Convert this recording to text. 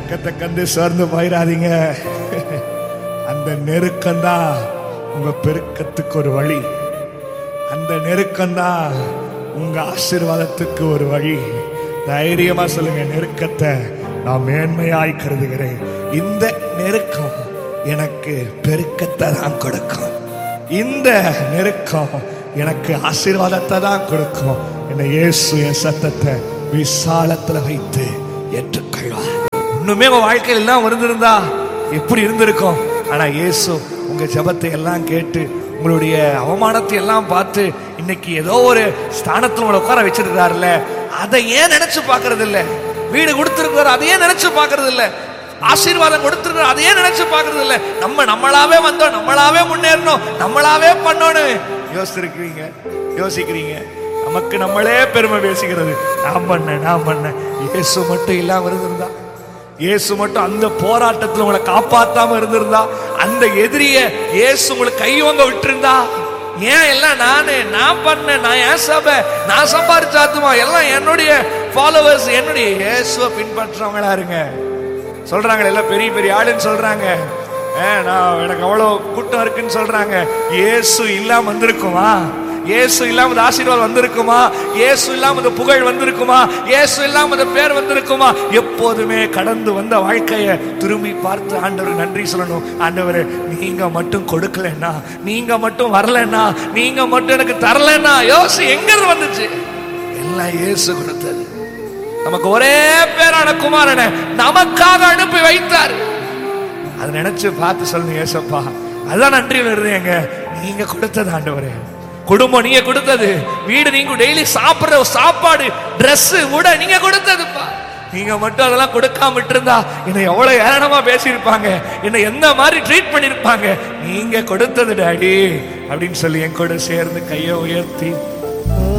நெருக்கத்தை கண்டு சோர்ந்து போயிடாதீங்க அந்த நெருக்கம்தான் உங்க பெருக்கத்துக்கு ஒரு வழி அந்த நெருக்கம்தான் உங்க ஆசீர்வாதத்துக்கு ஒரு வழி தைரியமா சொல்லுங்க நெருக்கத்தை நான் மேன்மையாய் கருதுகிறேன் இந்த நெருக்கம் எனக்கு பெருக்கத்தை தான் கொடுக்கும் இந்த நெருக்கம் எனக்கு ஆசீர்வாதத்தை தான் கொடுக்கும் என்ன இயேசு என் சத்தத்தை விசாலத்துல வைத்து ஏற்றுக்கொள்வார் இன்னுமே உங்க வாழ்க்கையில் எல்லாம் இருந்திருந்தா எப்படி இருந்திருக்கும் ஆனா இயேசு உங்க ஜெபத்தை எல்லாம் கேட்டு உங்களுடைய அவமானத்தை எல்லாம் பார்த்து இன்னைக்கு ஏதோ ஒரு ஸ்தானத்துல உங்களை உட்கார வச்சிருக்கிறாருல்ல அதை ஏன் நினைச்சு பார்க்கறது இல்ல வீடு கொடுத்திருக்கிறாரு அதை ஏன் நினைச்சு பார்க்கறது இல்ல ஆசீர்வாதம் கொடுத்திருக்கிறார் அதை ஏன் நினைச்சு பார்க்கறது இல்ல நம்ம நம்மளாவே வந்தோம் நம்மளாவே முன்னேறணும் நம்மளாவே பண்ணணும் யோசிச்சிருக்கிறீங்க யோசிக்கிறீங்க நமக்கு நம்மளே பெருமை பேசிக்கிறது நான் பண்ணேன் நான் பண்ணேன் இயேசு மட்டும் இல்லாம இருந்திருந்தா இயேசு மட்டும் அந்த போராட்டத்துல உங்களை காப்பாத்தாம இருந்திருந்தா அந்த எதிரிய இயேசு உங்களுக்கு கைவங்க விட்டிருந்தா ஏன் எல்லாம் நானு நான் பண்ணேன் நான் ஏன் சபை நான் சம்பாரிச்சாத்துமா எல்லாம் என்னுடைய ஃபாலோவர்ஸ் என்னுடைய இயேசுவை பின்பற்றவங்களா இருங்க சொல்றாங்க எல்லாம் பெரிய பெரிய ஆளுன்னு சொல்றாங்க ஏ, நான் எனக்கு அவ்வளோ கூட்டம் இருக்குன்னு சொல்றாங்க இயேசு இல்லாம வந்திருக்குமா இயேசு இல்லாம இந்த ஆசீர்வாதம் வந்திருக்குமா இயேசு இல்லாம இந்த புகழ் வந்திருக்குமா இயேசு இல்லாம இந்த பேர் வந்திருக்குமா எப்போதுமே கடந்து வந்த வாழ்க்கைய திரும்பி பார்த்து ஆண்டவர் நன்றி சொல்லணும் ஆண்டவரே நீங்க மட்டும் கொடுக்கலன்னா நீங்க மட்டும் வரலன்னா நீங்க மட்டும் எனக்கு தரலன்னா யோசி எங்க இருந்து வந்துச்சு எல்லாம் இயேசு கொடுத்தது நமக்கு ஒரே பேரான குமாரனை நமக்காக அனுப்பி வைத்தார் அதை நினைச்சு பார்த்து சொல்லுங்க ஏசப்பா அதான் நன்றியில் இருந்தேங்க நீங்க கொடுத்தது ஆண்டவரே குடும்பம் நீங்க கொடுத்தது வீடு நீங்க டெய்லி சாப்பிடுற சாப்பாடு Dress உட நீங்க கொடுத்ததுப்பா நீங்க மட்டும் அதெல்லாம் கொடுக்காம இருந்தா என்னை எவ்வளவு ஏளனமா பேசியிருப்பாங்க என்னை எந்த மாதிரி ட்ரீட் பண்ணிருப்பாங்க நீங்க கொடுத்தது டாடி அப்படின்னு சொல்லி என் கூட சேர்ந்து கையை உயர்த்தி